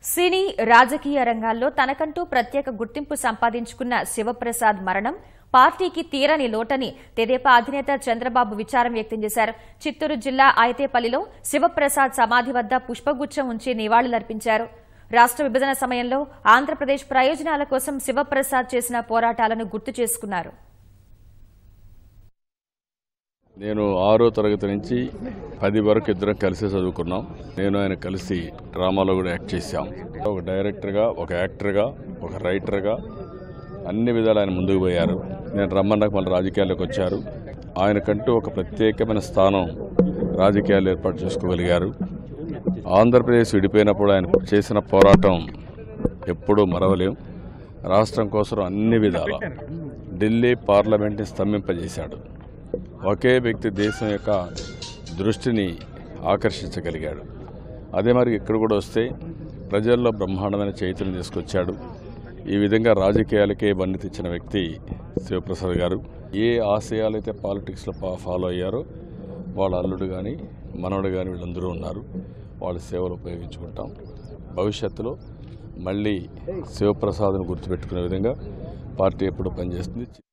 సినీ రాజకీయ రంగాల్లో తనకంటూ ప్రత్యేక గుర్తింపు సంపాదించుకున్న శివప్రసాద్ మరణం పార్టీకి తీరని లోటని తెదేపా అధినేత చంద్రబాబు విచారం వ్యక్తం చేశారు చిత్తూరు జిల్లా ఆయతేపల్లిలో శివప్రసాద్ సమాధి వద్ద పుష్పగుచ్చం ఉంచి నివాళులర్పించారు రాష్ట్ర విభజన సమయంలో ఆంధ్రప్రదేశ్ ప్రయోజనాల కోసం శివప్రసాద్ చేసిన పోరాటాలను గుర్తు చేసుకున్నారు నేను ఆరో తరగతి నుంచి పది వరకు ఇద్దరం కలిసి చదువుకున్నాం నేను ఆయన కలిసి డ్రామాలో కూడా యాక్ట్ చేశాం ఒక డైరెక్టర్గా ఒక యాక్టర్గా ఒక రైటర్గా అన్ని విధాలు ఆయన ముందుకు పోయారు నేను రమ్మన్నాక మళ్ళీ రాజకీయాల్లోకి వచ్చారు ఆయనకంటూ ఒక ప్రత్యేకమైన స్థానం రాజకీయాలు ఏర్పాటు చేసుకోగలిగారు ఆంధ్రప్రదేశ్ విడిపోయినప్పుడు ఆయన చేసిన పోరాటం ఎప్పుడూ మరవలేం రాష్ట్రం కోసం అన్ని విధాల ఢిల్లీ పార్లమెంట్ని స్తంభింపజేశాడు ఒకే వ్యక్తి దేశం యొక్క దృష్టిని ఆకర్షించగలిగాడు అదే మరి ఇక్కడ కూడా వస్తే ప్రజల్లో బ్రహ్మాండమైన చైతన్యం తీసుకొచ్చాడు ఈ విధంగా రాజకీయాలకే వన్నె తెచ్చిన వ్యక్తి శివప్రసాద్ గారు ఏ ఆశయాలైతే పాలిటిక్స్లో పా- ఫాలో అయ్యారో వాళ్ళ అల్లుడు కానీ మనవడు కానీ వీళ్ళందరూ ఉన్నారు వాళ్ళ సేవలు ఉపయోగించుకుంటాం భవిష్యత్తులో మళ్ళీ శివప్రసాద్ను గుర్తుపెట్టుకునే విధంగా పార్టీ ఎప్పుడు పనిచేస్తుంది